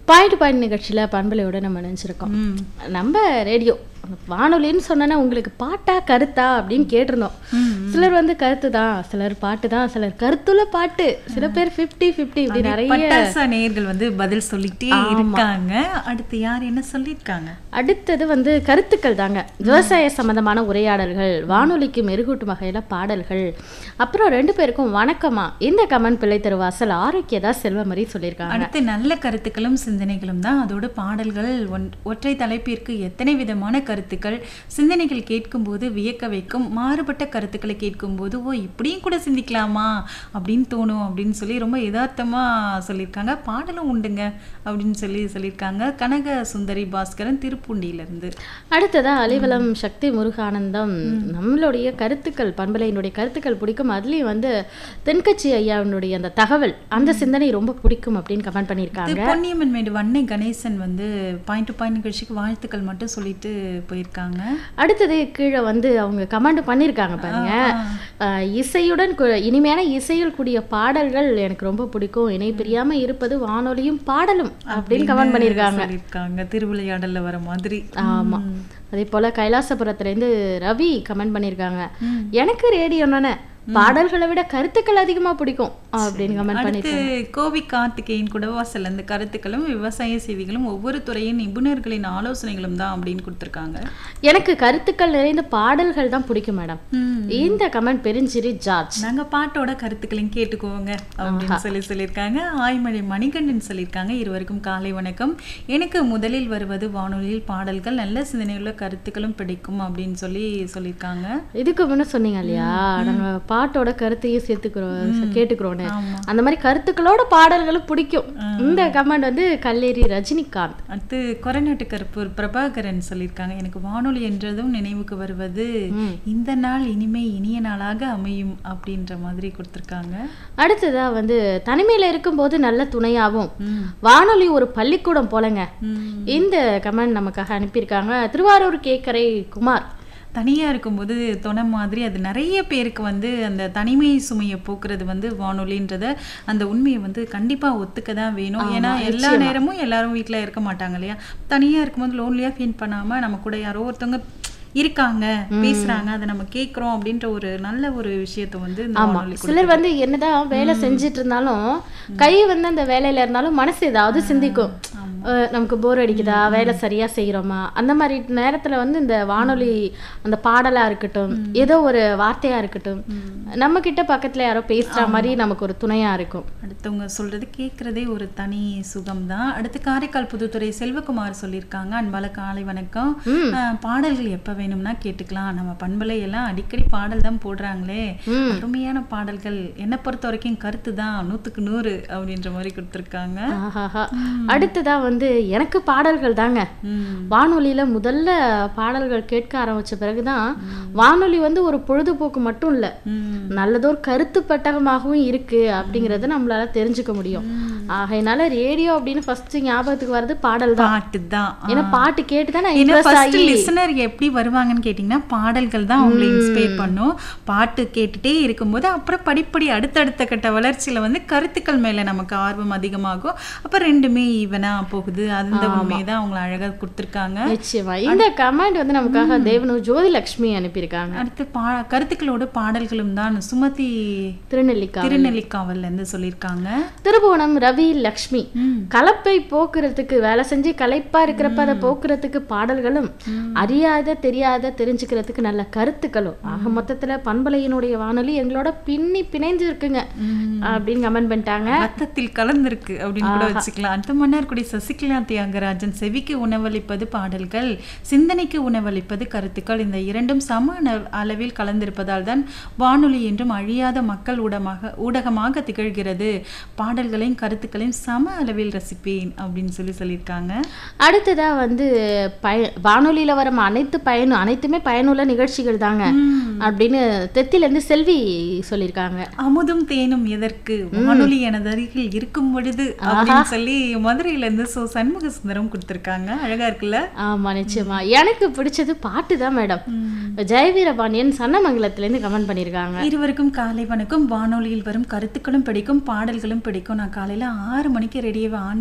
Point point நிகழ்ச்சியில் பண்பலையோட நம்ம நினச்சிருக்கோம் ம். நம்ம ரேடியோ வானொலின்னு சொன்னா உங்களுக்கு பாட்டா கருத்தா அப்படின்னு கேட்டிருந்தோம் சிலர் வந்து கருத்து தான் சிலர் பாட்டு தான் சிலர் கருத்துள்ள பாட்டு சில பேர் ஃபிஃப்டி ஃபிஃப்டி இப்படி நிறைய பட்டாசா நேயர்கள் வந்து பதில் சொல்லிட்டே இருக்காங்க அடுத்து யார் என்ன சொல்லியிருக்காங்க அடுத்தது வந்து கருத்துக்கள் தாங்க விவசாய சம்பந்தமான உரையாடல்கள் வானொலிக்கு மெருகூட்டும் வகையில பாடல்கள் அப்புறம் ரெண்டு பேருக்கும் வணக்கமா இந்த கமன் பிள்ளை திருவாசல் ஆரோக்கியதா செல்வமரி சொல்லியிருக்காங்க அடுத்து நல்ல கருத்துக்களும் சிந்தனைகளும் தான் அதோட பாடல்கள் ஒன்- ஒற்றை தலைப்பிற்கு எத்தனை விதமான கருத்துக்கள் சிந்தனைகள் கேட்கும்போது வியக்க வைக்கும் மாறுபட்ட கருத்துக்களை கேட்கும்போது ஓ இப்படியும் கூட சிந்திக்கலாமா அப்படின்னு தோணும் அப்படின்னு சொல்லி ரொம்ப யதார்த்தமா சொல்லியிருக்காங்க பாடலும் உண்டுங்க அப்படின்னு சொல்லி சொல்லியிருக்காங்க கனக சுந்தரி பாஸ்கரன் திருப்பூண்டியிலிருந்து அடுத்ததா அலிவலம் சக்தி முருகானந்தம் நம்மளுடைய கருத்துக்கள் பண்பலையினுடைய கருத்துக்கள் பிடிக்கும் அதுலயும் வந்து தென்கட்சி ஐயாவினுடைய அந்த தகவல் அந்த சிந்தனை ரொம்ப பிடிக்கும் அப்படின்னு கமெண்ட் பண்ணியிருக்காங்க இது பொன்னியம்மன் மேடு வன்னை கணேசன் வந்து பாயிண்ட் டு பாயிண்ட் நிகழ்ச்சிக்கு வாழ்த்துக்கள் மட்டும் சொல்லிட்டு போயிருக்காங்க அடுத்தது கீழே வந்து அவங்க கமெண்ட் பண்ணியிருக்காங்க பாருங்க அஹ், இசையுடன் கு- இனிமையான இசையில் கூடிய பாடல்கள் எனக்கு ரொம்ப பிடிக்கும் இணை பிரியாம இருப்பது வானொலியும் பாடலும் அப்படின்னு கமெண்ட் பண்ணியிருக்காங்க சொல்லியிருக்காங்க திருவிளையாடல்ல வர மாதிரி ஆமா அதே போல கைலாசபுரத்துல இருந்து ரவி கமெண்ட் பண்ணியிருக்காங்க எனக்கு ரேடியோன்னு பாடல்களை விட கருத்துக்கள் அதிகமா பிடிக்கும் அப்படின்னு கமெண்ட் பண்ணி அடுத்து கோவி கார்த்திகேயன் குடவாசல் அந்த கருத்துக்களும் விவசாய செய்திகளும் ஒவ்வொரு துறையின் நிபுணர்களின் ஆலோசனைகளும் தான் அப்படின்னு கொடுத்துருக்காங்க எனக்கு கருத்துக்கள் நிறைந்த பாடல்கள் தான் பிடிக்கும் மேடம் இந்த கமெண்ட் பெருஞ்சிரி ஜார்ஜ் நாங்க பாட்டோட கருத்துக்களையும் கேட்டுக்குவோங்க அப்படின்னு சொல்லி சொல்லியிருக்காங்க ஆய்மழை மணிகண்டன் சொல்லியிருக்காங்க இருவருக்கும் காலை வணக்கம் எனக்கு முதலில் வருவது வானொலியில் பாடல்கள் நல்ல சிந்தனையுள்ள கருத்துக்களும் பிடிக்கும் அப்படின்னு சொல்லி சொல்லியிருக்காங்க இதுக்கு முன்ன சொன்னீங்க இல்லையா நாங்க பாட்டோட கருத்தையும் சேர்த்துக்கிறோம் கேட்டுக்கிறோன்னு ஆமா. அந்த மாதிரி கருத்துக்களோட பாடல்களும் பிடிக்கும் இந்த கமெண்ட் வந்து கல்லேரி ரஜினிகாந்த் அடுத்து கொரநாட்டு கருப்பூர் பிரபாகரன் சொல்லியிருக்காங்க எனக்கு வானொலி என்றதும் நினைவுக்கு வருவது இந்த நாள் இனிமை இனிய நாளாக அமையும் அப்படின்ற மாதிரி கொடுத்துருக்காங்க அடுத்ததா வந்து தனிமையில இருக்கும்போது நல்ல துணையாவும் வானொலி ஒரு பள்ளிக்கூடம் போலங்க இந்த கமெண்ட் நமக்காக அனுப்பியிருக்காங்க திருவாரூர் கேக்கரை குமார் தனியா இருக்கும்போது துணை மாதிரி அது நிறைய பேருக்கு வந்து அந்த தனிமை சுமையை போக்குறது வந்து வானொலின்றத அந்த உண்மையை வந்து கண்டிப்பா ஒத்துக்க தான் வேணும் ஏன்னா எல்லா நேரமும் எல்லாரும் வீட்ல இருக்க மாட்டாங்க இல்லையா தனியா இருக்கும்போது லோன்லியா ஃபீல் பண்ணாம நம்ம கூட யாரோ ஒருத்தவங்க இருக்காங்க பேசுறாங்க அதை நம்ம கேட்குறோம் அப்படின்ற ஒரு நல்ல ஒரு விஷயத்தை வந்து இந்த ஆமா வானொலி சிலர் வந்து என்னதான் வேலை செஞ்சிட்டு இருந்தாலும் கை வந்து அந்த வேலையில இருந்தாலும் மனசு ஏதாவது சிந்திக்கும் அஹ் நமக்கு போர் அடிக்குதா வேலை சரியா செய்யறோமா அந்த மாதிரி நேரத்துல வந்து இந்த வானொலி அந்த பாடலா இருக்கட்டும் ஏதோ ஒரு வார்த்தையா இருக்கட்டும் நம்ம கிட்ட பக்கத்துல யாரோ பேசுற மாதிரி நமக்கு ஒரு துணையா இருக்கும் அடுத்தவங்க சொல்றது கேட்கறதே ஒரு தனி சுகம் தான் அடுத்து காரைக்கால் புதுத்துறை செல்வகுமார் சொல்லியிருக்காங்க அன்பால காலை வணக்கம் அஹ், பாடல்கள் எப்ப வேணும்னா கேட்டுக்கலாம் நம்ம பண்பலை எல்லாம் அடிக்கடி பாடல் தான் போடுறாங்களே அருமையான பாடல்கள் என்னை பொறுத்த வரைக்கும் கருத்து தான் நூத்துக்கு நூறு அப்படின்ற மாதிரி கொடுத்துருக்காங்க ஆஹாஹா அடுத்ததா வந்து எனக்கு பாடல்கள் தாங்க ம். வானொலியில முதல்ல பாடல்கள் கேட்க ஆரம்பிச்ச பிறகுதான் வானொலி வந்து ஒரு பொழுதுபோக்கு மட்டும் இல்ல ம். நல்லதொரு கருத்து பெட்டகமாகவும் இருக்கு அப்படிங்கறத நம்மளால தெரிஞ்சுக்க முடியும் ஆகையினால ரேடியோ அப்படின்னு ஃபர்ஸ்ட் ஞாபகத்துக்கு வர்றது பாடல் தான் பாட்டு தான் ஏன்னா பாட்டு கேட்டு தான் நான் ஏன்னா இம்ப்ரெஸ் ஃபர்ஸ்ட் ஆகி லிசனர் எப்படி வருவாங்கன்னு கேட்டிங்கன்னா பாடல்கள் தான் அவங்களை இன்ஸ்பயர் பண்ணும் பாட்டு கேட்டுட்டே இருக்கும்போது அப்புறம் படிப்படி அடுத்தடுத்த கட்ட வளர்ச்சியில வந்து கருத்துக்கள் மேல நமக்கு ஆர்வம் அதிகமாகும் அப்ப ரெண்டுமே ஈவனா போகுது அந்த உண்மையை தான் அவங்களை அழகா கொடுத்துருக்காங்க நிச்சயமா இந்த கமெண்ட் வந்து நமக்காக தேவனு ஜோதி லட்சுமி அனுப்பியிருக்காங்க அடுத்து பா கருத்துக்களோட பாடல்களும் தான் சுமதி திருநெல்லிக்கா திருநெல்லிக்காவல்ல இருந்து சொல்லியிருக்காங்க திருபுவனம் ரவி லக்ஷ்மி ம். கலப்பை போக்குறதுக்கு வேலை செஞ்சு களைப்பா இருக்கிறப்ப அதை போக்குறதுக்கு பாடல்களும் அறியாத தெரியாத தெரிஞ்சுக்கிறதுக்கு நல்ல கருத்துக்களும் ஆக மொத்தத்துல பண்பலையினுடைய வானொலி எங்களோட பின்னி பிணைஞ்சு இருக்குங்க அப்படின்னு கமெண்ட் பண்ணிட்டாங்க ரத்தத்தில் கலந்திருக்கு அப்படின்னு கூட வச்சுக்கலாம் அடுத்த மன்னார்குடி சசிகலா தியாகராஜன் செவிக்கு உணவளிப்பது பாடல்கள் சிந்தனைக்கு உணவளிப்பது கருத்துக்கள் இந்த இரண்டும் சம அள- அளவில் கலந்திருப்பதால் தான் வானொலி என்றும் அழியாத மக்கள் ஊடகமாக ஊடகமாக திகழ்கிறது பாடல்களையும் கருத்துக்களையும் சம அளவில் ரசிப்பேன் அப்படின்னு சொல்லி சொல்லியிருக்காங்க அடுத்ததா வந்து பய வானொலியில வரும் அனைத்து பயனும் அனைத்துமே பயனுள்ள நிகழ்ச்சிகள் தாங்க அப்படின்னு தெத்தில இருந்து செல்வி சொல்லியிருக்காங்க அமுதும் தேனும் எதற்கு வானொலி எனது அருகில் இருக்கும் பொழுது அப்படின்னு சொல்லி மதுரையில இருந்து சோ சண்முக சுந்தரம் கொடுத்திருக்காங்க அழகா இருக்குல்ல ஆமா நிச்சயமா எனக்கு பிடிச்சது பாட்டு தான் மேடம் ஜெயவீரபாண்டியன் சன்னமங்கலத்துல இருந்து கமெண்ட் பண்ணியிருக்காங்க இருவருக்கும் காலை வணக்கம் வானொலியில் வரும் கருத்துக்களும் பிடிக்கும் பாடல்களும் பிடிக்கும் நான் காலையில ஆறு மணிக்கு ரெடியாவே ஆன்